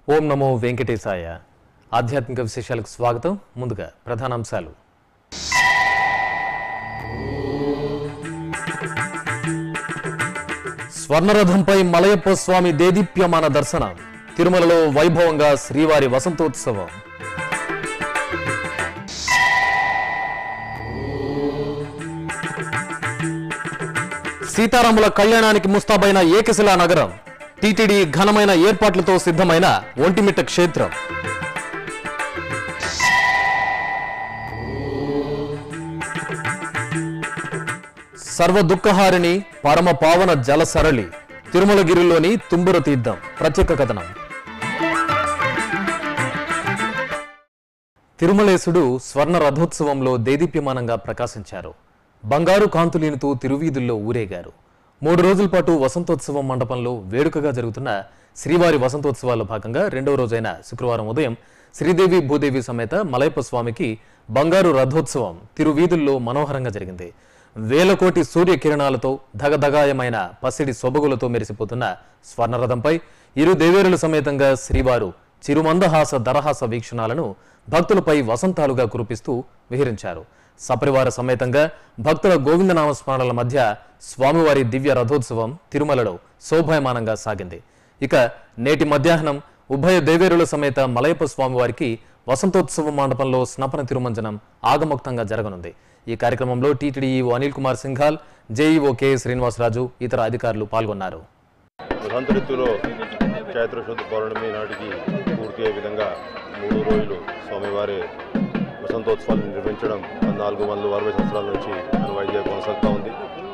ఓం నమో వెంకటేశాయ ఆధ్యాత్మిక విశేషాలకు స్వాగతం ముందుగా ప్రధానాంశాలు స్వర్ణరథంపై మలయప్ప స్వామి దేదీప్యమాన దర్శనం తిరుమలలో వైభవంగా శ్రీవారి వసంతోత్సవం సీతారాముల కళ్యాణానికి ముస్తాబైన ఏకశిలా నగరం టీటీడీ ఘనమైన ఏర్పాట్లతో సిద్ధమైన ఒంటిమిట్ట క్షేత్రం సర్వ దుఃఖహారిణి పరమ పావన జల సరళి తిరుమలగిరిలోని తుంబుర తీర్థం ప్రత్యేక కథనం తిరుమలేశుడు స్వర్ణ రథోత్సవంలో దేదీప్యమానంగా ప్రకాశించారు బంగారు కాంతులీనుతూ తిరువీధుల్లో ఊరేగారు మూడు రోజుల పాటు వసంతోత్సవం మండపంలో వేడుకగా జరుగుతున్న శ్రీవారి వసంతోత్సవాల్లో భాగంగా రెండవ రోజైన శుక్రవారం ఉదయం శ్రీదేవి భూదేవి సమేత మలయప్ప స్వామికి బంగారు రథోత్సవం తిరువీధుల్లో మనోహరంగా జరిగింది వేల కోటి సూర్య కిరణాలతో ధగధగాయమైన పసిడి సొబగులతో మెరిసిపోతున్న స్వర్ణరథంపై ఇరు దేవేరుల సమేతంగా శ్రీవారు చిరుమందహాస దరహాస వీక్షణాలను భక్తులపై వసంతాలుగా కురిపిస్తూ విహరించారు సపరివార సమేతంగా భక్తుల గోవిందనామ స్మరణల మధ్య స్వామివారి దివ్య రథోత్సవం తిరుమలలో శోభాయమానంగా సాగింది ఇక నేటి మధ్యాహ్నం ఉభయ దేవేరుల సమేత మలయప్ప స్వామివారికి వసంతోత్సవ మండపంలో స్నపన తిరుమంజనం ఆగమోక్తంగా జరగనుంది ఈ కార్యక్రమంలో TTD EO Anil Kumar Singhal JEO K Srinivasaraju ఇతర అధికారులు పాల్గొన్నారు వసంత ఋతువులో చైత్ర శుద్ధ పౌర్ణమి నాటికి పూర్తి అయ్యే విధంగా మూడు రోజులు స్వామివారి వసంతోత్సవాలు నిర్వహించడం నాలుగు వందల అరవై సంవత్సరాల నుంచి అనువైద్య కొనసాగుతూ ఉంది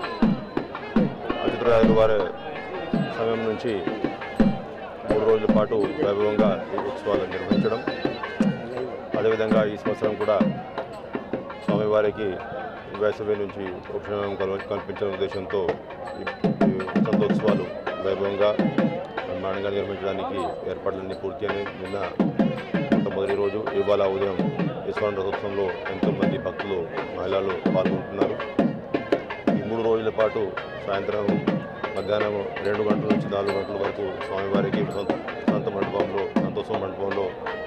అతిథురాయలు వారి సమయం నుంచి మూడు రోజుల పాటు వైభవంగా ఈ ఉత్సవాలు నిర్వహించడం అదేవిధంగా ఈ సంవత్సరం కూడా స్వామివారికి వేసవి నుంచి ఉపశమనం కల్- కల్పించడం ఉద్దేశంతో ఈ ఈ వసంతోత్సవాలు వైభవంగా బ్రహ్మాండంగా నిర్వహించడానికి ఏర్పాట్లన్నీ పూర్తి అని నిన్న మొట్టమొదటి రోజు ఇవాళ ఉదయం ఈశ్వరణ రథోత్సవంలో ఎంతోమంది భక్తులు మహిళలు పాల్గొంటున్నారు ఈ మూడు రోజుల పాటు సాయంత్రం మధ్యాహ్నం రెండు గంటల నుంచి నాలుగు గంటల వరకు స్వామివారికి వసంత వసంత మండపంలో సంతోత్సవ మండపంలో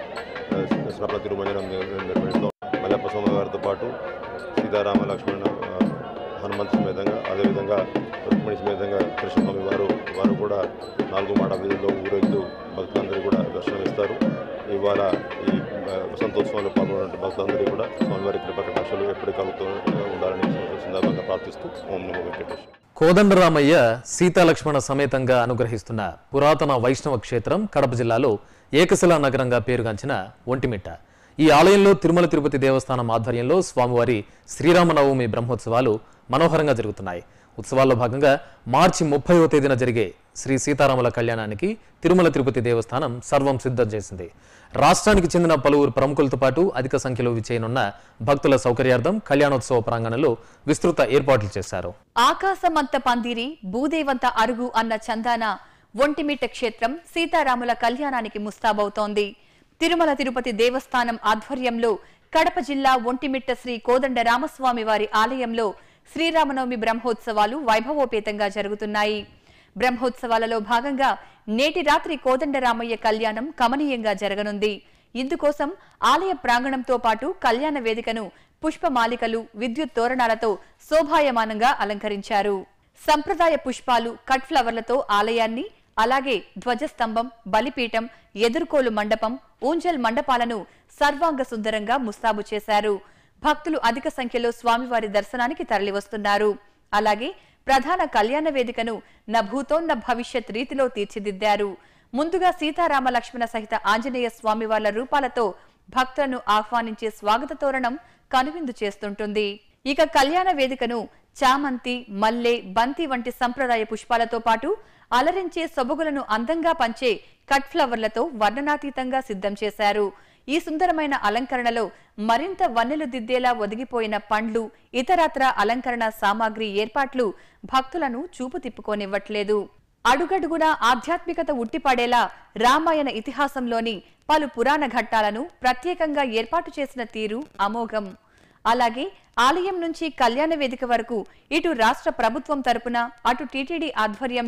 ఆ, స్నపన తిరుమంజనం నిర్- నిర్వహిస్తాం మల్లప్ప స్వామివారితో పాటు సీతారామ లక్ష్మణ ఆ, హనుమంత్ సమేతంగా అదేవిధంగా రుక్మిణి సమేతంగా కృష్ణస్వామి వారు వారు కూడా నాలుగు మాట వీధుల్లో ఊరేగుతూ భక్తులందరూ కూడా దర్శనమిస్తారు ఇవాళ ఈ ఆ, వసంతోత్సవంలో పాల్గొన్న భక్తులందరూ కూడా స్వామివారి కృప కటాక్షలు ఎప్పటికీ కలుగుతూ ఉండాలని సందర్భంగా ప్రార్థిస్తూ ఓం నమో వెంకటేశ్వర కోదండరామయ్య సీతాలక్ష్మణ సమేతంగా అనుగ్రహిస్తున్న పురాతన వైష్ణవ క్షేత్రం కడప జిల్లాలో ఏకశిలా నగరంగా పేరుగాంచిన ఒంటిమిట్ట ఈ ఆలయంలో తిరుమల తిరుపతి దేవస్థానం ఆధ్వర్యంలో స్వామివారి శ్రీరామనవమి బ్రహ్మోత్సవాలు మనోహరంగా జరుగుతున్నాయి ఉత్సవాల్లో భాగంగా మార్చి ముప్పైవ తేదీన జరిగే శ్రీ సీతారాముల కళ్యాణానికి తిరుమల తిరుపతి దేవస్థానం సర్వం సిద్ధం చేసింది రాష్ట్రానికి చెందిన పలువురు ప్రముఖులతో పాటు అధిక సంఖ్యలో విచ్చేయనున్న భక్తుల సౌకర్యార్థం కళ్యాణోత్సవ ప్రాంగణంలో విస్తృత ఏర్పాట్లు చేశారు ఆకాశమంత పందిరి భూదేవంత అరుగు అన్న చందాన ఒంటిమిట్ట క్షేత్రం సీతారాముల కళ్యాణానికి ముస్తాబవుతోంది తిరుమల తిరుపతి దేవస్థానం ఆధ్వర్యంలో కడప జిల్లా ఒంటిమిట్ట శ్రీ కోదండ రామస్వామి వారి ఆలయంలో శ్రీరామనవమి బ్రహ్మోత్సవాలు వైభవోపేతంగా జరుగుతున్నాయి బ్రహ్మోత్సవాలలో భాగంగా నేటి రాత్రి కోదండరామయ్య కళ్యాణం కమనీయంగా జరగనుంది ఇందుకోసం ఆలయ ప్రాంగణంతో పాటు కళ్యాణ వేదికను పుష్పమాలికలు విద్యుత్ తోరణాలతో శోభాయమానంగా అలంకరించారు సంప్రదాయ పుష్పాలు కట్ ఫ్లవర్లతో ఆలయాన్ని అలాగే ధ్వజస్తంభం బలిపీఠం ఎదుర్కోలు మండపం ఊంజల్ మండపాలను సర్వాంగ సుందరంగా ముస్తాబు చేశారు భక్తులు అధిక సంఖ్యలో స్వామివారి దర్శనానికి తరలివస్తున్నారు అలాగే ప్రధాన కళ్యాణ వేదికను న భూతో న భవిష్యత్ రీతిలో తీర్చిదిద్దారు ముందుగా సీతారామ లక్ష్మణ సహిత ఆంజనేయ స్వామివార్ల రూపాలతో భక్తులను ఆహ్వానించే స్వాగత తోరణం కనువిందు చేస్తుంటుంది ఇక కళ్యాణ వేదికను చామంతి మల్లె బంతి వంటి సంప్రదాయ పుష్పాలతో పాటు అలరించే సొబగులను అందంగా పంచే కట్ ఫ్లవర్లతో వర్ణనాతీతంగా సిద్ధం చేశారు ఈ సుందరమైన అలంకరణలో మరింత వన్నెలు దిద్దేలా ఒదిగిపోయిన పండ్లు ఇతరత్ర అలంకరణ సామాగ్రి ఏర్పాట్లు భక్తులను చూపు తిప్పుకోనివ్వట్లేదు అడుగడుగునా ఆధ్యాత్మికత ఉట్టిపడేలా రామాయణ ఇతిహాసంలోని పలు పురాణ ఘట్టాలను ప్రత్యేకంగా ఏర్పాటు చేసిన తీరు అమోఘం అలాగే ఆలయం నుంచి కళ్యాణ వేదిక వరకు ఇటు రాష్ట్ర ప్రభుత్వం తరపున అటు టీటీడీ ఆధ్వర్యంలో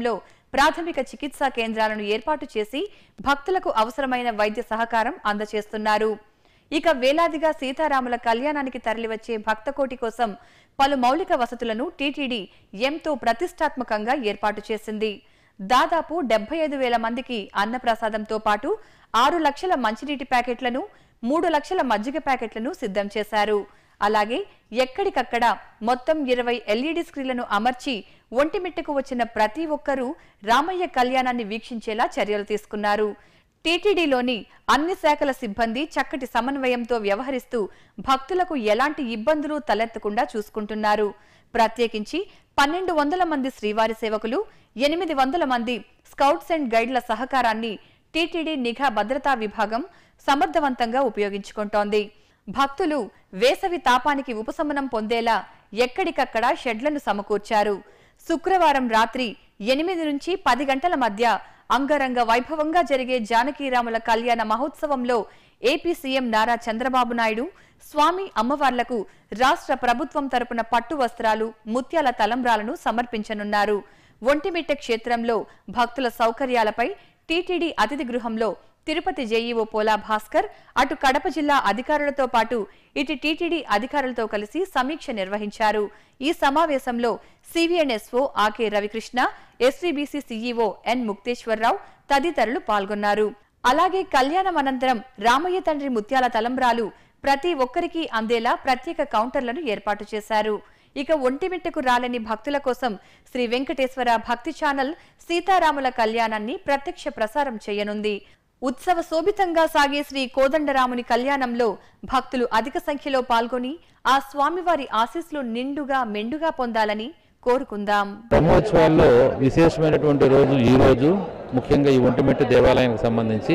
ప్రాథమిక చికిత్సా కేంద్రాలను ఏర్పాటు చేసి భక్తులకు అవసరమైన వైద్య సహకారం అందజేస్తున్నారు ఇక వేలాదిగా సీతారాముల కళ్యాణానికి తరలివచ్చే భక్తకోటి కోసం పలు మౌలిక వసతులను టీటీడీ ఎంతో ప్రతిష్టాత్మకంగా ఏర్పాటు చేసింది దాదాపు డెబ్బై ఐదు వేల మందికి అన్నప్రసాదంతో పాటు ఆరు లక్షల మంచినీటి ప్యాకెట్లను మూడు లక్షల మజ్జిగ ప్యాకెట్లను సిద్ధం చేశారు అలాగే ఎక్కడికక్కడ మొత్తం ఇరవై ఎల్ఈడి స్క్రీన్లను అమర్చి ఒంటిమిట్టకు వచ్చిన ప్రతి ఒక్కరూ రామయ్య కళ్యాణాన్ని వీక్షించేలా చర్యలు తీసుకున్నారు టీటీడీలోని అన్ని శాఖల సిబ్బంది చక్కటి సమన్వయంతో వ్యవహరిస్తూ భక్తులకు ఎలాంటి ఇబ్బందులు తలెత్తకుండా చూసుకుంటున్నారు ప్రత్యేకించి పన్నెండు వందల మంది శ్రీవారి సేవకులు ఎనిమిది వందల మంది స్కౌట్స్ అండ్ గైడ్ల సహకారాన్ని టీటీడీ నిఘా భద్రతా విభాగం సమర్థవంతంగా ఉపయోగించుకుంటోంది భక్తులు వేసవి తాపానికి ఉపశమనం పొందేలా ఎక్కడికక్కడ షెడ్లను సమకూర్చారు శుక్రవారం రాత్రి ఎనిమిది నుంచి పది గంటల మధ్య అంగరంగ వైభవంగా జరిగే జానకీరాముల కళ్యాణ మహోత్సవంలో ఏపీ సీఎం నారా చంద్రబాబు నాయుడు స్వామి అమ్మవార్లకు రాష్ట్ర ప్రభుత్వం తరపున పట్టు వస్త్రాలు ముత్యాల తలంబ్రాలను సమర్పించనున్నారు ఒంటిమిట్ట క్షేత్రంలో భక్తుల సౌకర్యాలపై టీటీడీ అతిథి గృహంలో తిరుపతి జేఈఓ పోలా భాస్కర్ అటు కడప జిల్లా అధికారులతో పాటు ఇటు టీటీడీ అధికారులతో కలిసి సమీక్ష నిర్వహించారు ఈ సమావేశంలో CVNSO Ake Ravikrishna SVBC CEO N Mukteswararao తదితరులు పాల్గొన్నారు అలాగే కళ్యాణం అనంతరం రామయ్య తండ్రి ముత్యాల తలంబ్రాలు ప్రతి ఒక్కరికి అందేలా ప్రత్యేక కౌంటర్లను ఏర్పాటు చేశారు ఇక ఒంటిమిట్టకు రాలేని భక్తుల కోసం శ్రీ వెంకటేశ్వర భక్తి ఛానల్ సీతారాముల కళ్యాణాన్ని ప్రత్యక్ష ప్రసారం చేయనుంది ఉత్సవ శోభితంగా సాగే శ్రీ కోదండరాముని కళ్యాణంలో భక్తులు అధిక సంఖ్యలో పాల్గొని ఆ స్వామివారి ఆశీస్సులు నిండుగా మెండుగా పొందాలని కోరుకుందాం బ్రహ్మోత్సవాల్లో విశేషమైనటువంటి రోజు ఈ రోజు ముఖ్యంగా ఈ ఒంటిమిట్ట దేవాలయానికి సంబంధించి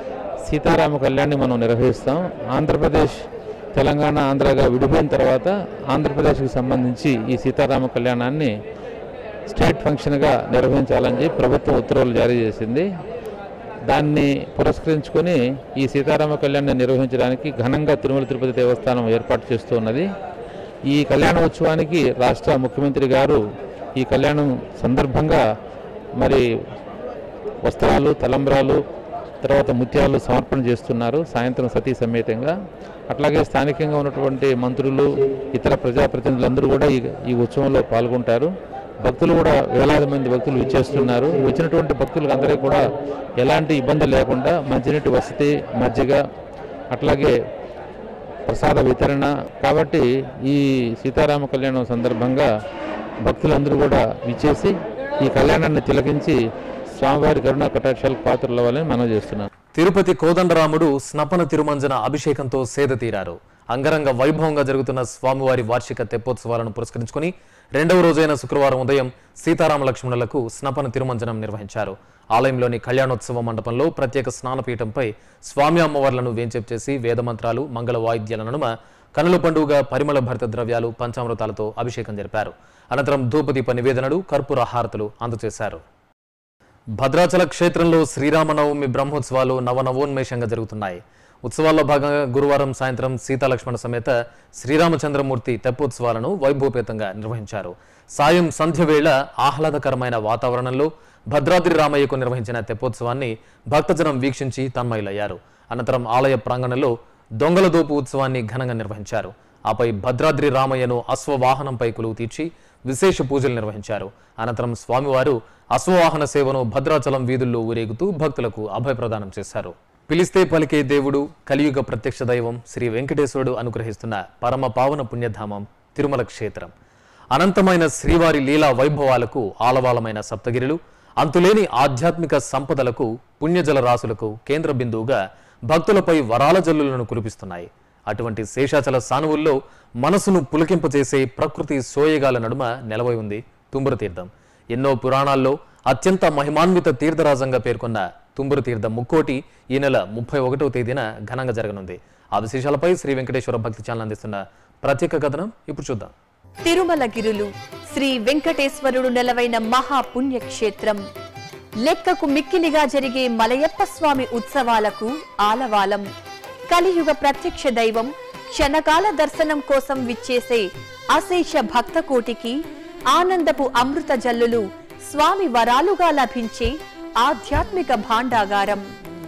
సీతారామ కళ్యాణ్ని మనం నిర్వహిస్తాం ఆంధ్రప్రదేశ్ తెలంగాణ ఆంధ్రగా విడిపోయిన తర్వాత ఆంధ్రప్రదేశ్కి సంబంధించి ఈ సీతారామ కళ్యాణాన్ని స్టేట్ ఫంక్షన్గా నిర్వహించాలని చెప్పి ప్రభుత్వం ఉత్తర్వులు జారీ చేసింది దాన్ని పురస్కరించుకొని ఈ సీతారామ కళ్యాణాన్ని నిర్వహించడానికి ఘనంగా తిరుమల తిరుపతి దేవస్థానం ఏర్పాటు చేస్తూ ఉన్నది ఈ కళ్యాణోత్సవానికి రాష్ట్ర ముఖ్యమంత్రి గారు ఈ కళ్యాణం సందర్భంగా మరి వస్త్రాలు తలంబ్రాలు తర్వాత ముత్యాలు సమర్పణ చేస్తున్నారు సాయంత్రం సతీ సమేతంగా అట్లాగే స్థానికంగా ఉన్నటువంటి మంత్రులు ఇతర ప్రజాప్రతినిధులందరూ కూడా ఈ ఈ ఉత్సవంలో పాల్గొంటారు భక్తులు కూడా వేలాది మంది భక్తులు ఇచ్చేస్తున్నారు వచ్చినటువంటి భక్తులకు అందరికీ కూడా ఎలాంటి ఇబ్బంది లేకుండా మంచినీటి వసతి మజ్జిగ అట్లాగే ప్రసాద వితరణ కాబట్టి ఈ సీతారామ కళ్యాణం సందర్భంగా భక్తులందరూ కూడా విచ్చేసి ఈ కళ్యాణాన్ని తిలకించి స్వామివారి కరుణా కటాక్షాలకు పాత్రలు అవ్వాలని మనం చేస్తున్నాం తిరుపతి కోదండరాముడు స్నపన తిరుమంజన అభిషేకంతో సేద తీరారు అంగరంగ వైభవంగా జరుగుతున్న స్వామివారి వార్షిక తెప్పోత్సవాలను పురస్కరించుకొని రెండవ రోజైన శుక్రవారం ఉదయం సీతారామ లక్ష్మణులకు స్నపన తిరుమంజనం నిర్వహించారు ఆలయంలోని కళ్యాణోత్సవ మండపంలో ప్రత్యేక స్నానపీఠంపై స్వామి అమ్మవార్లను వేంచేపు చేసి వేదమంత్రాలు మంగళ వాయిద్యాల నడుమ కనుల పండుగ పరిమళ భరిత ద్రవ్యాలు పంచామృతాలతో అభిషేకం జరిపారు అనంతరం ధూపదీప నివేదనలు కర్పూర హారతులు అందజేశారు భద్రాచల క్షేత్రంలో శ్రీరామనవమి బ్రహ్మోత్సవాలు నవనవోన్మేషంగా జరుగుతున్నాయి ఉత్సవాల్లో భాగంగా గురువారం సాయంత్రం సీతాలక్ష్మణ సమేత శ్రీరామచంద్రమూర్తి తెప్పోత్సవాలను వైభవపేతంగా నిర్వహించారు సాయం సంధ్య వేళ ఆహ్లాదకరమైన వాతావరణంలో భద్రాద్రి రామయ్యకు నిర్వహించిన తెప్పోత్సవాన్ని భక్తజనం వీక్షించి తన్మయులయ్యారు అనంతరం ఆలయ ప్రాంగణంలో దొంగల దోపు ఉత్సవాన్ని ఘనంగా నిర్వహించారు ఆపై భద్రాద్రి రామయ్యను అశ్వవాహనంపై కొలువు తీర్చి విశేష పూజలు నిర్వహించారు అనంతరం స్వామివారు అశ్వవాహన సేవను భద్రాచలం వీధుల్లో ఊరేగుతూ భక్తులకు అభయప్రదానం చేశారు పిలిస్తే పలికే దేవుడు కలియుగ ప్రత్యక్ష దైవం శ్రీ వెంకటేశ్వరుడు అనుగ్రహిస్తున్న పరమ పావన పుణ్యధామం తిరుమల క్షేత్రం అనంతమైన శ్రీవారి లీలా వైభవాలకు ఆలవాలమైన సప్తగిరులు అంతులేని ఆధ్యాత్మిక సంపదలకు పుణ్యజల రాశులకు కేంద్ర బిందువుగా భక్తులపై వరాల జల్లులను కురిపిస్తున్నాయి అటువంటి శేషాచల సానువుల్లో మనసును పులకింపచేసే ప్రకృతి సోయగాల నడుమ నెలవై ఉంది తుంబుర తీర్థం ఎన్నో పురాణాల్లో అత్యంత మహిమాన్విత తీర్థరాజంగా పేర్కొన్న తుంబుర తీర్థం ముక్కోటి ఈ నెల ముప్పై ఒకటవ తేదీన ఘనంగా జరగనుంది ఆ విశేషాలపై శ్రీ వెంకటేశ్వర భక్తి ఛానల్ అందిస్తున్న ప్రత్యేక కథనం ఇప్పుడు చూద్దాం తిరుమల గిరులు శ్రీ వెంకటేశ్వరుడు నెలవైన మహా పుణ్యక్షేత్రం లెక్కకు మిక్కిలిగా జరిగే మలయప్ప స్వామి ఉత్సవాలకు ఆలవాలం కలియుగ ప్రత్యక్ష దైవం క్షణకాల దర్శనం కోసం విచ్చేసే అశేష భక్తకోటికి ఆనందపు అమృత జల్లులు స్వామి వరాలుగా లభించే ఆధ్యాత్మిక భాండాగారం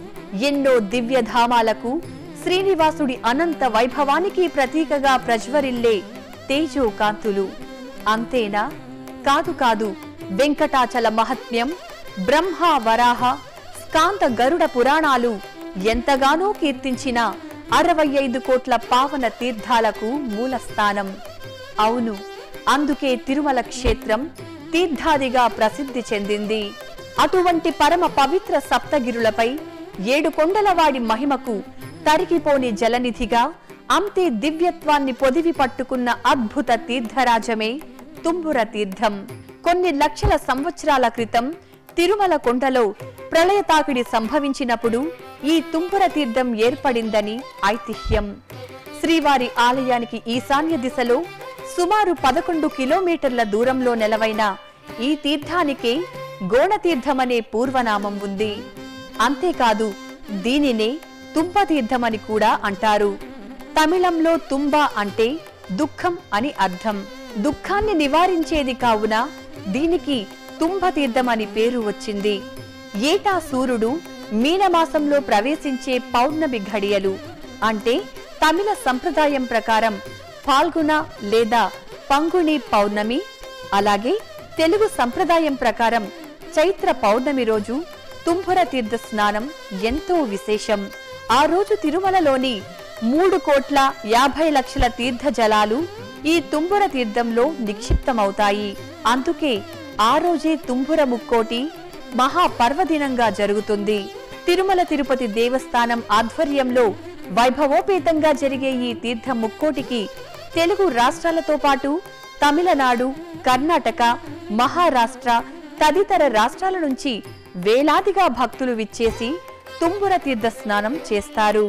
ఎన్నో దివ్యధామాలకు శ్రీనివాసుడి అనంత వైభవానికి ప్రతీకగా ప్రజ్వరిల్లే తేజో కాంతులు అంతేనా కాదు కాదు వెంకటాచల మహత్మ్యం బ్రహ్మ వరాహ స్కాంత గరుడ పురాణాలు ఎంతగానో కీర్తించిన అరవై ఐదు కోట్ల పావన తీర్థాలకు మూలస్థానం అవును అందుకే తిరుమల క్షేత్రం తీర్థాదిగా ప్రసిద్ధి చెందింది అటువంటి పరమ పవిత్ర సప్తగిరులపై ఏడు కొండలవాడి మహిమకు తరిగిపోని జలనిధిగా అంతే దివ్యత్వాన్ని పొదివి పట్టుకున్న అద్భుత తీర్థరాజమే తుంబుర తీర్థం కొన్ని లక్షల సంవత్సరాల క్రితం తిరుమల కొండలో ప్రళయ తాకిడి సంభవించినప్పుడు ఈ తుంపుర తీర్థం ఏర్పడిందని ఐతిహ్యం శ్రీవారి ఆలయానికి ఈశాన్య దిశలో సుమారు పదకొండు కిలోమీటర్ల దూరంలో నెలవైన ఈ తీర్థానికే గోణతీర్థమనే పూర్వనామం ఉంది అంతేకాదు దీనినే తుంపతీర్థమని కూడా అంటారు తమిళంలో తుంబ అంటే దుఃఖం అని అర్థం దుఃఖాన్ని నివారించేది కావున దీనికి తుంభతీర్థం అని పేరు వచ్చింది ఏటా సూర్యుడు మీనమాసంలో ప్రవేశించే పౌర్ణమి ఘడియలు అంటే తమిళ సంప్రదాయం ప్రకారం ఫాల్గుణ లేదా పంగుణి పౌర్ణమి అలాగే తెలుగు సంప్రదాయం ప్రకారం చైత్ర పౌర్ణమి రోజు తుంభుర తీర్థ స్నానం ఎంతో విశేషం ఆ రోజు తిరుమలలోని మూడు కోట్ల యాభై లక్షల తీర్థ జలాలు ఈ తుంబుర తీర్థంలో నిక్షిప్తమవుతాయి అందుకే ఆ రోజే తుంబుర ముక్కోటి మహాపర్వదినంగా జరుగుతుంది తిరుమల తిరుపతి దేవస్థానం ఆధ్వర్యంలో వైభవోపేతంగా జరిగే ఈ తీర్థ ముక్కోటికి తెలుగు రాష్ట్రాలతో పాటు తమిళనాడు కర్ణాటక మహారాష్ట్ర తదితర రాష్ట్రాల నుంచి వేలాదిగా భక్తులు విచ్చేసి తుంబుర తీర్థ స్నానం చేస్తారు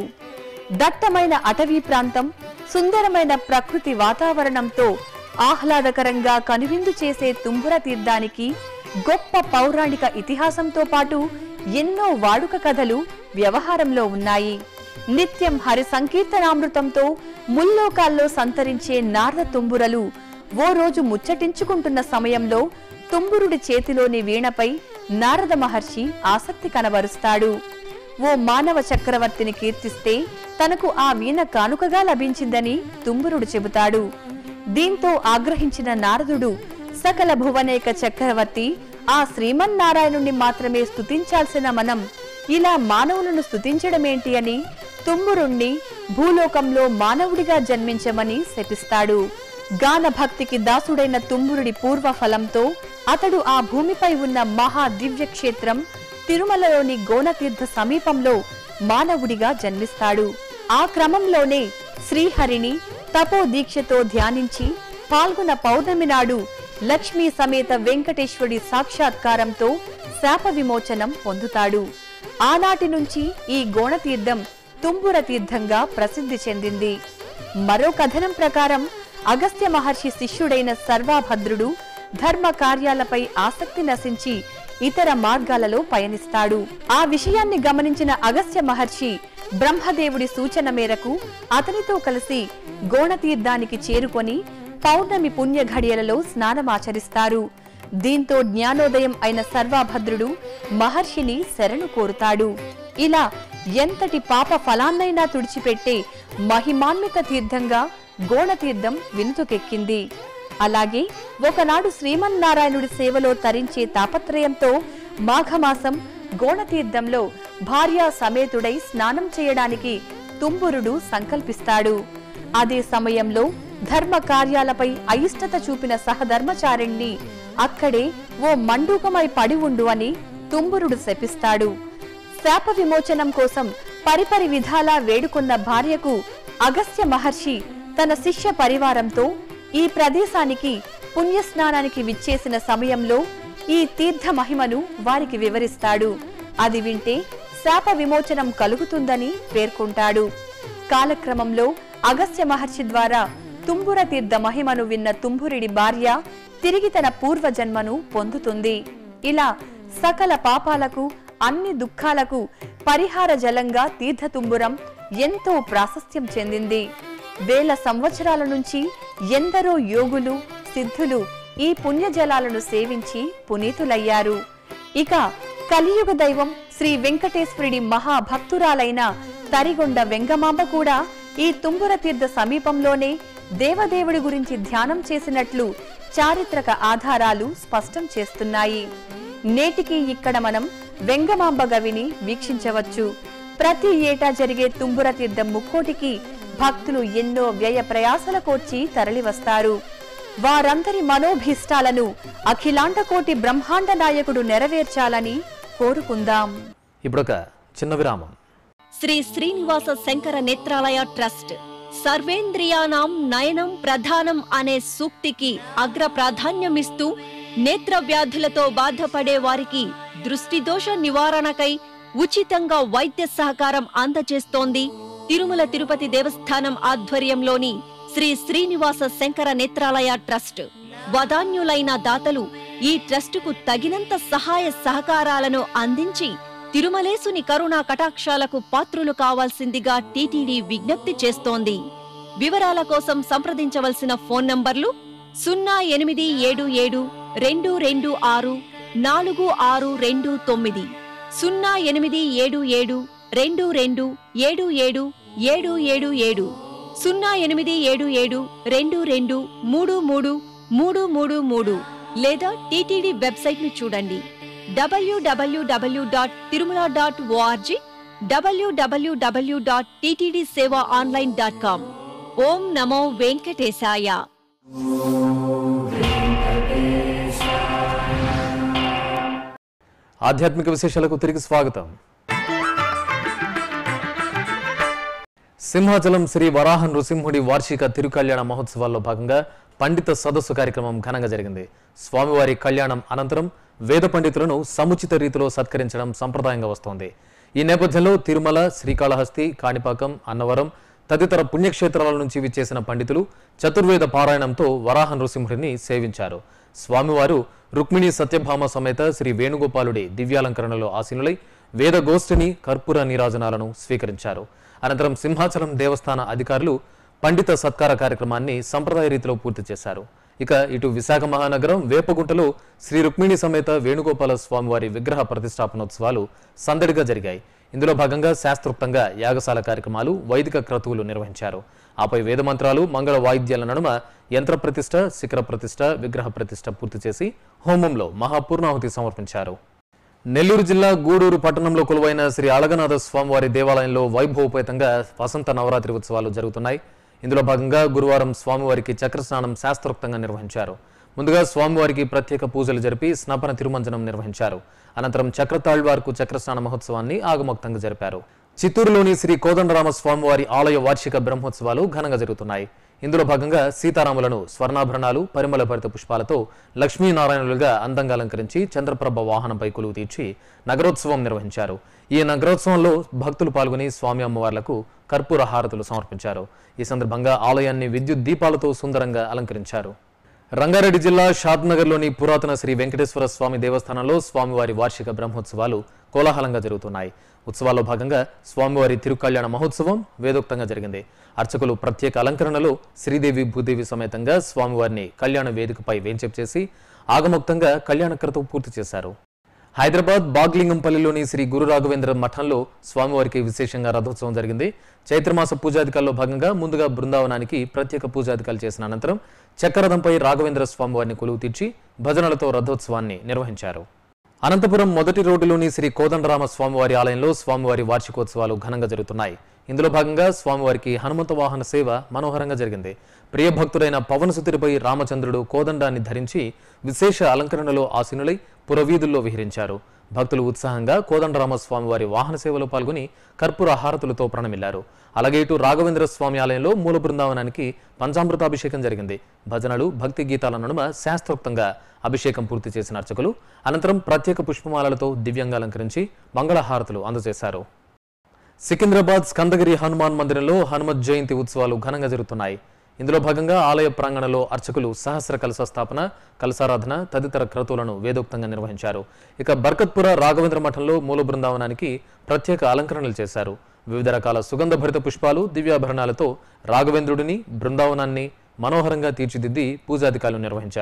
దట్టమైన అటవీ ప్రాంతం సుందరమైన ప్రకృతి వాతావరణంతో ఆహ్లాదకరంగా కనువిందు చేసే తుంబుర తీర్థానికి గొప్ప పౌరాణిక ఇతిహాసంతో పాటు ఎన్నో వాడుక కథలు వ్యవహారంలో ఉన్నాయి నిత్యం హరి సంకీర్తనామృతంతో ముల్లోకాల్లో సంతరించే నారద తుంబురలు ఓ రోజు ముచ్చటించుకుంటున్న సమయంలో తుంబురుడి చేతిలోని వీణపై నారద మహర్షి ఆసక్తి కనబరుస్తాడు ఓ మానవ చక్రవర్తిని కీర్తిస్తే తనకు ఆ వీణ కానుకగా లభించిందని తుంబురుడు చెబుతాడు దీంతో ఆగ్రహించిన నారదుడు సకల భువనేక చక్రవర్తి ఆ శ్రీమన్నారాయణుణ్ణి మాత్రమే స్తుతించాల్సిన మనం ఇలా మానవులను స్తుతించడమేంటి అని తుంబురుణ్ణి భూలోకంలో మానవుడిగా జన్మించమని శపిస్తాడు గాన భక్తికి దాసుడైన తుంబురుడి పూర్వ ఫలంతో అతడు ఆ భూమిపై ఉన్న మహా దివ్య క్షేత్రం తిరుమలలోని గోనతీర్థ సమీపంలో మానవుడిగా జన్మిస్తాడు ఆ క్రమంలోనే శ్రీహరిని తపో దీక్షతో ధ్యానించి పాల్గొన్న పౌర్ణమి నాడు లక్ష్మీ సమేత వెంకటేశ్వరుడి సాక్షాత్కారంతో శాప విమోచనం పొందుతాడు ఆనాటి నుంచి ఈ గోణతీర్థం తుంబుర తీర్థంగా ప్రసిద్ధి చెందింది మరో కథనం ప్రకారం అగస్త్య మహర్షి శిష్యుడైన సర్వాభద్రుడు ధర్మ కార్యాలపై ఆసక్తి నశించి ఇతర మార్గాలలో పయనిస్తాడు ఆ విషయాన్ని గమనించిన అగస్త్య మహర్షి బ్రహ్మదేవుడి సూచన మేరకు అతనితో కలిసి గోణతీర్థానికి చేరుకొని పౌర్ణమి పుణ్య ఘడియలలో స్నానమాచరిస్తారు దీంతో జ్ఞానోదయం అయిన సర్వాభద్రుడు మహర్షిని శరణు కోరుతాడు ఇలా ఎంతటి పాప ఫలాన్నైనా తుడిచిపెట్టే మహిమాన్విత తీర్థంగా గోణతీర్థం వినుతుకెక్కింది అలాగే ఒకనాడు శ్రీమన్నారాయణుడి సేవలో తరించే తాపత్రయంతో మాఘమాసం గోణతీర్థంలో భార్యా సమేతుడై స్నానం చేయడానికి తుంబురుడు సంకల్పిస్తాడు అదే సమయంలో ధర్మ కార్యాలపై అయిష్టత చూపిన సహధర్మచారిణ్ణి అక్కడే ఓ మండూకమై పడి ఉండు అని తుంబురుడు శపిస్తాడు శాప విమోచనం కోసం పరిపరి విధాలా వేడుకున్న భార్యకు అగస్త్య మహర్షి తన శిష్య పరివారంతో ఈ ప్రదేశానికి పుణ్యస్నానానికి విచ్చేసిన సమయంలో ఈ తీర్థ మహిమను వారికి వివరిస్తాడు అది వింటే శాప విమోచనం కలుగుతుందని పేర్కొంటాడు కాలక్రమంలో అగస్త్య మహర్షి ద్వారా తుంబుర తీర్థ మహిమను విన్న తుంబురుడి భార్య తిరిగి తన పూర్వజన్మను పొందుతుంది ఇలా సకల పాపాలకు అన్ని దుఃఖాలకు పరిహార జలంగా తీర్థతుంబురం ఎంతో ప్రాశస్త్యం చెందింది వేల సంవత్సరాల నుంచి ఎందరో యోగులు సిద్ధులు ఈ పుణ్యజలాలను సేవించి పునీతులయ్యారు ఇక కలియుగ దైవం శ్రీ వెంకటేశ్వరుడి మహాభక్తురాలైన తరిగొండ వెంగమాంబ కూడా ఈ తుంబుర తీర్థ సమీపంలోనే దేవదేవుడి గురించి ధ్యానం చేసినట్లు చారిత్రక ఆధారాలు స్పష్టం చేస్తున్నాయి నేటికి ఇక్కడ మనం వెంగమాంబ గవిని వీక్షించవచ్చు ప్రతి ఏటా జరిగే తుంబుర తీర్థం ముక్కోటికి భక్తులు ఎన్నో వ్యయ ప్రయాసల కోర్చి తరలివస్తారు వారందరి మనోభీష్టాలను అఖిలాండకోటి బ్రహ్మాండ నాయకుడు నెరవేర్చాలని కోరుకుందాం ఇప్పుడొక చిన్న విరామం శ్రీ శ్రీనివాస శంకర నేత్రాలయ ట్రస్ట్ సర్వేంద్రియానాం నయనం ప్రధానం అనే సూక్తికి అగ్ర ప్రాధాన్యమిస్తూ నేత్ర వ్యాధులతో బాధపడే వారికి దృష్టి దోష నివారణకై ఉచితంగా వైద్య సహకారం అందజేస్తోంది తిరుమల తిరుపతి దేవస్థానం ఆధ్వర్యంలోని శ్రీ శ్రీనివాస శంకర నేత్రాలయ ట్రస్ట్ వదాన్యులైన దాతలు ఈ ట్రస్టుకు తగినంత సహాయ సహకారాలను అందించి తిరుమలేసుని కరుణా కటాక్షాలకు పాత్రులు కావాల్సిందిగా టీటీడీ విజ్ఞప్తి చేస్తోంది వివరాల కోసం సంప్రదించవలసిన ఫోన్ నంబర్లు సున్నా ఎనిమిది ఏడు ఏడు రెండు రెండు ఆరు నాలుగు ఆరు రెండు తొమ్మిది సున్నా ఎనిమిది ఏడు ఏడు రెండు రెండు ఏడు ఏడు ఏడు ఏడు ఏడు సున్నా ఎనిమిది ఏడు ఏడు రెండు రెండు మూడు మూడు మూడు మూడు మూడు లేదా టీటీడీ వెబ్సైట్ ను చూడండి WWW dot Tirumala dot ORG WWW dot TTD seva online dot com ఓం నమో వెంకటేశాయ ఆధ్యాత్మిక విశేషాలకు తిరిగి స్వాగతం సింహాచలం శ్రీ వరాహ నృసింహుడి వార్షిక తిరుకళ్యాణ మహోత్సవాల్లో భాగంగా పండిత సదస్సు కార్యక్రమం ఘనంగా జరిగింది స్వామివారి కళ్యాణం అనంతరం వేద పండితులను సముచిత రీతిలో సత్కరించడం సంప్రదాయంగా వస్తోంది ఈ నేపథ్యంలో తిరుమల శ్రీకాళహస్తి కాణిపాకం అన్నవరం తదితర పుణ్యక్షేత్రాల నుంచి విచ్చేసిన పండితులు చతుర్వేద పారాయణంతో వరాహ నృసింహుడిని సేవించారు స్వామివారు రుక్మిణి సత్యభామ సమేత శ్రీ వేణుగోపాలుడి దివ్యాలంకరణలో ఆసీనులై వేద గోష్ఠిని కర్పూర నీరాజనాలను స్వీకరించారు అనంతరం సింహాచలం దేవస్థాన అధికారులు పండిత సత్కార కార్యక్రమాన్ని సంప్రదాయ రీతిలో పూర్తి చేశారు ఇక ఇటు విశాఖ మహానగరం వేపగుంటలో శ్రీ రుక్మిణి సమేత వేణుగోపాల స్వామివారి విగ్రహ ప్రతిష్టాపనోత్సవాలు సందడిగా జరిగాయి ఇందులో భాగంగా శాస్త్రోక్తంగా యాగశాల కార్యక్రమాలు వైదిక క్రతువులు నిర్వహించారు ఆపై వేదమంత్రాలు మంగళ వాయిద్యాల నడుమ యంత్ర ప్రతిష్ట శిఖర ప్రతిష్ట విగ్రహ ప్రతిష్ట పూర్తి చేసి హోమంలో మహాపూర్ణాహుతి సమర్పించారు నెల్లూరు జిల్లా గూడూరు పట్టణంలో కొలువైన శ్రీ అళగనాథ స్వామివారి దేవాలయంలో వైభవోపేతంగా వసంత నవరాత్రి ఉత్సవాలు జరుగుతున్నాయి ఇందులో భాగంగా గురువారం స్వామివారికి చక్రస్నానం శాస్త్రోక్తంగా నిర్వహించారు ముందుగా స్వామివారికి ప్రత్యేక పూజలు జరిపి స్నపన తిరుమంజనం నిర్వహించారు అనంతరం చక్రతాళ్వార్కు చక్రస్నాన మహోత్సవాన్ని ఆగమోక్తంగా జరిపారు చిత్తూరులోని శ్రీ కోదండరామ స్వామివారి ఆలయ వార్షిక బ్రహ్మోత్సవాలు ఘనంగా జరుగుతున్నాయి ఇందులో భాగంగా సీతారాములను స్వర్ణాభరణాలు పరిమళ భరిత పుష్పాలతో లక్ష్మీనారాయణులుగా అందంగా అలంకరించి చంద్రప్రభ వాహనంపై కొలువు తీర్చి నగరోత్సవం నిర్వహించారు ఈ నగరోత్సవంలో భక్తులు పాల్గొని స్వామి అమ్మవార్లకు కర్పూర హారతులు సమర్పించారు ఈ సందర్భంగా ఆలయాన్ని విద్యుత్ దీపాలతో సుందరంగా అలంకరించారు రంగారెడ్డి జిల్లా షాద్నగర్లోని పురాతన శ్రీ వెంకటేశ్వర స్వామి దేవస్థానంలో స్వామివారి వార్షిక బ్రహ్మోత్సవాలు కోలాహలంగా జరుగుతున్నాయి ఉత్సవాల్లో భాగంగా స్వామివారి తిరుకళ్యాణ మహోత్సవం వేదోక్తంగా జరిగింది అర్చకులు ప్రత్యేక అలంకరణలో శ్రీదేవి భూదేవి సమేతంగా స్వామివారిని కళ్యాణ వేదికపై వేంచేపు చేసి ఆగమోక్తంగా కళ్యాణ క్రతువు పూర్తి చేశారు హైదరాబాద్ బాగ్లింగంపల్లిలోని శ్రీ గురు రాఘవేంద్ర మఠంలో స్వామివారికి విశేషంగా రథోత్సవం జరిగింది చైత్రమాస పూజాధికాల్లో భాగంగా ముందుగా బృందావనానికి ప్రత్యేక పూజాధికాలు చేసిన అనంతరం చక్రరథంపై రాఘవేంద్ర స్వామివారిని కొలువు తీర్చి భజనలతో రథోత్సవాన్ని నిర్వహించారు అనంతపురం మొదటి రోడ్డులోని శ్రీ కోదండరామ స్వామివారి ఆలయంలో స్వామివారి వార్షికోత్సవాలు ఘనంగా జరుగుతున్నాయి ఇందులో భాగంగా స్వామివారికి హనుమంత వాహన సేవ మనోహరంగా జరిగింది ప్రియ భక్తుడైన పవన్ సుతిరిపై రామచంద్రుడు కోదండాన్ని ధరించి విశేష అలంకరణలో ఆసీనులై పురవీధుల్లో విహరించారు భక్తులు ఉత్సాహంగా కోదండరామ స్వామివారి వాహన సేవలో పాల్గొని కర్పూర హారతులతో ప్రణమిల్లారు అలాగే ఇటు రాఘవేంద్ర స్వామి ఆలయంలో మూల బృందావనానికి పంచామృతాభిషేకం జరిగింది భజనలు భక్తి గీతాల నడుమ శాస్త్రోక్తంగా అభిషేకం పూర్తి చేసిన అర్చకులు అనంతరం ప్రత్యేక పుష్పమాలలతో దివ్యంగా అలంకరించి మంగళహారతులు అందజేశారు సికింద్రాబాద్ స్కందగిరి హనుమాన్ మందిరంలో హనుమత్ జయంతి ఉత్సవాలు ఘనంగా జరుగుతున్నాయి ఇందులో భాగంగా ఆలయ ప్రాంగణంలో అర్చకులు సహస్ర కలశ స్థాపన కలశారాధన తదితర క్రతువులను వేదోక్తంగా నిర్వహించారు ఇక బర్కత్పుర రాఘవేంద్ర మఠంలో మూల బృందావనానికి ప్రత్యేక అలంకరణలు చేశారు వివిధ రకాల సుగంధ భరిత పుష్పాలు దివ్యాభరణాలతో రాఘవేంద్రుడిని బృందావనాన్ని మనోహరంగా తీర్చిదిద్ది పూజాధికారులు నిర్వహించారు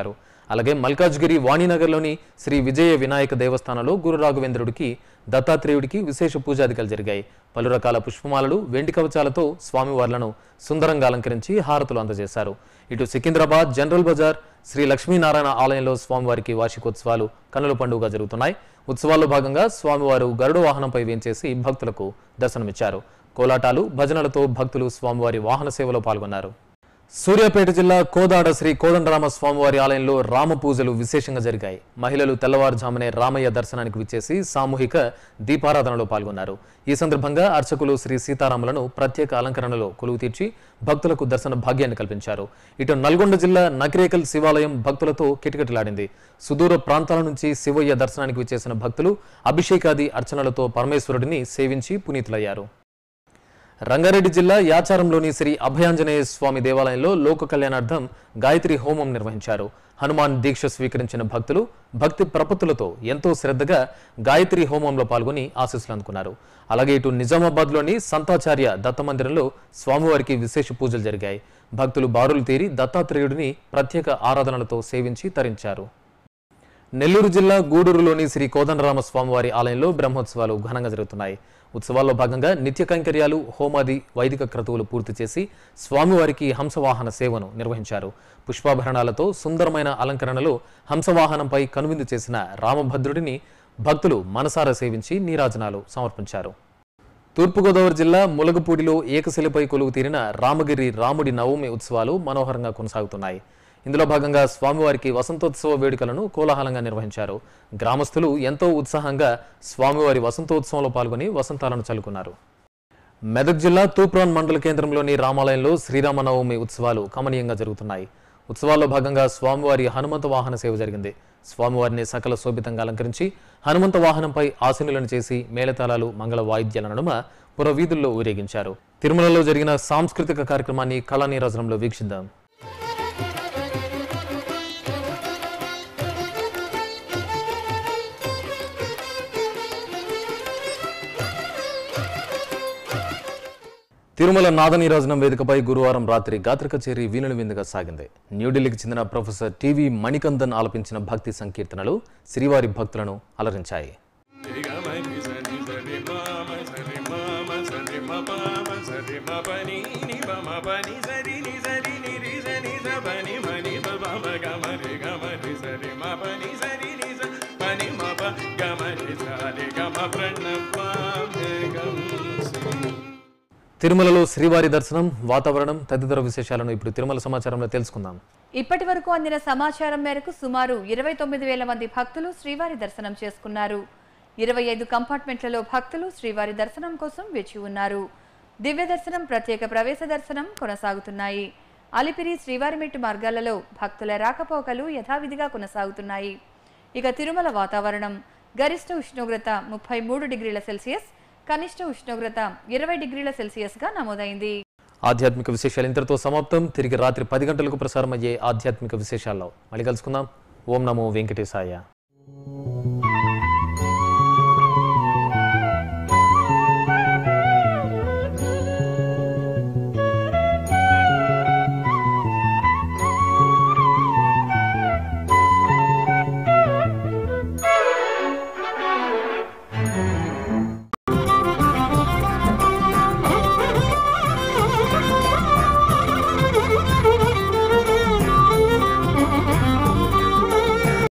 అలాగే మల్కాజ్గిరి వాణినగర్లోని శ్రీ విజయ వినాయక దేవస్థానంలో గురు రాఘవేంద్రుడికి దత్తాత్రేయుడికి విశేష పూజాదికలు జరిగాయి పలు రకాల పుష్పమాలలు వెండి కవచాలతో స్వామివార్లను సుందరంగా అలంకరించి హారతులు అందజేశారు ఇటు సికింద్రాబాద్ జనరల్ బజార్ శ్రీ లక్ష్మీనారాయణ ఆలయంలో స్వామివారికి వార్షికోత్సవాలు కన్నుల పండుగ జరుగుతున్నాయి ఉత్సవాల్లో భాగంగా స్వామివారు గరుడ వాహనంపై వేంచేసి భక్తులకు దర్శనమిచ్చారు కోలాటాలు భజనలతో భక్తులు స్వామివారి వాహన సేవలో పాల్గొన్నారు సూర్యాపేట జిల్లా కోదాడ శ్రీ కోదండరామ స్వామివారి ఆలయంలో రామ పూజలు విశేషంగా జరిగాయి మహిళలు తెల్లవారుజామునే రామయ్య దర్శనానికి విచ్చేసి సామూహిక దీపారాధనలో పాల్గొన్నారు ఈ సందర్భంగా అర్చకులు శ్రీ సీతారాములను ప్రత్యేక అలంకరణలో కొలువు తీర్చి భక్తులకు దర్శన భాగ్యాన్ని కల్పించారు ఇటు నల్గొండ జిల్లా నకిరేకల్ శివాలయం భక్తులతో కిటకిటలాడింది సుదూర ప్రాంతాల నుంచి శివయ్య దర్శనానికి విచ్చేసిన భక్తులు అభిషేకాది అర్చనలతో పరమేశ్వరుడిని సేవించి పునీతులయ్యారు రంగారెడ్డి జిల్లా యాచారంలోని శ్రీ అభయాంజనేయ స్వామి దేవాలయంలో లోక కళ్యాణార్థం గాయత్రి హోమం నిర్వహించారు హనుమాన్ దీక్ష స్వీకరించిన భక్తులు భక్తి ప్రపత్తులతో ఎంతో శ్రద్ధగా గాయత్రి హోమంలో పాల్గొని ఆశీస్సులు అందుకున్నారు అలాగే ఇటు నిజామాబాద్లోని సంతాచార్య దత్తమందిరంలో స్వామివారికి విశేష పూజలు జరిగాయి భక్తులు బారులు తీరి దత్తాత్రేయుడిని ప్రత్యేక ఆరాధనలతో సేవించి తరించారు నెల్లూరు జిల్లా గూడూరులోని శ్రీ కోదండరామ స్వామివారి ఆలయంలో బ్రహ్మోత్సవాలు ఘనంగా జరుగుతున్నాయి ఉత్సవాల్లో భాగంగా నిత్య కైంకర్యాలు హోమాది వైదిక క్రతువులు పూర్తి చేసి స్వామివారికి హంసవాహన సేవను నిర్వహించారు పుష్పాభరణాలతో సుందరమైన అలంకరణలో హంసవాహనంపై కనువిందు చేసిన రామభద్రుడిని భక్తులు మనసారా సేవించి నీరాజనాలు సమర్పించారు తూర్పుగోదావరి జిల్లా ములగపూడిలో ఏకశిలపై కొలువు తీరిన రామగిరి రాముడి నవమి ఉత్సవాలు మనోహరంగా కొనసాగుతున్నాయి ఇందులో భాగంగా స్వామివారికి వసంతోత్సవ వేడుకలను కోలాహలంగా నిర్వహించారు గ్రామస్తులు ఎంతో ఉత్సాహంగా స్వామివారి వసంతోత్సవంలో పాల్గొని వసంతాలను చల్లుకున్నారు మెదక్ జిల్లా తూప్రాన్ మండల కేంద్రంలోని రామాలయంలో శ్రీరామనవమి ఉత్సవాలు కమనీయంగా జరుగుతున్నాయి ఉత్సవాల్లో భాగంగా స్వామివారి హనుమంత వాహన సేవ జరిగింది స్వామివారిని సకల శోభితంగా అలంకరించి హనుమంత వాహనంపై ఆసీనులను చేసి మేళతాళాలు మంగళ వాయిద్యాల నడుమ పురవీధుల్లో ఊరేగించారు తిరుమలలో జరిగిన సాంస్కృతిక కార్యక్రమాన్ని కళానీరాజనంలో వీక్షిద్దాం తిరుమల నాదనీరాజనం వేదికపై గురువారం రాత్రి గాత్ర కచేరీ వీణుల విందుగా సాగింది న్యూఢిల్లీకి చెందిన ప్రొఫెసర్ టివి మణికందన్ ఆలపించిన భక్తి సంకీర్తనలు శ్రీవారి భక్తులను అలరించాయి తిరుమలలో శ్రీవారి దర్శనం వాతావరణం తదితర విశేషాలను ఇప్పుడు తిరుమల సమాచారంలో తెలుసుకుందాం ఇప్పటి వరకు అందిన సమాచారం మేరకు సుమారు ఇరవై తొమ్మిది వేల మంది భక్తులు శ్రీవారి దర్శనం చేసుకున్నారు ఇరవై ఐదు కంపార్ట్మెంట్లలో భక్తులు శ్రీవారి దర్శనం కోసం వేచి ఉన్నారు దివ్య దర్శనం ప్రత్యేక ప్రవేశ దర్శనం కొనసాగుతున్నాయి అలిపిరి శ్రీవారిమెట్టు మార్గాలలో భక్తుల రాకపోకలు యథావిధిగా కొనసాగుతున్నాయి ఇక తిరుమల వాతావరణం గరిష్ట ఉష్ణోగ్రత ముప్పై మూడు డిగ్రీల సెల్సియస్ కనిష్ట ఉష్ణోగ్రత ఇరవై డిగ్రీల సెల్సియస్గా నమోదైంది ఆధ్యాత్మిక విశేషాలు ఇంతటితో సమాప్తం తిరిగి రాత్రి పది గంటలకు ప్రసారం అయ్యే ఆధ్యాత్మిక విశేషాల్లో మళ్ళీ కలుసుకుందాం ఓం నమో వెంకటేశాయ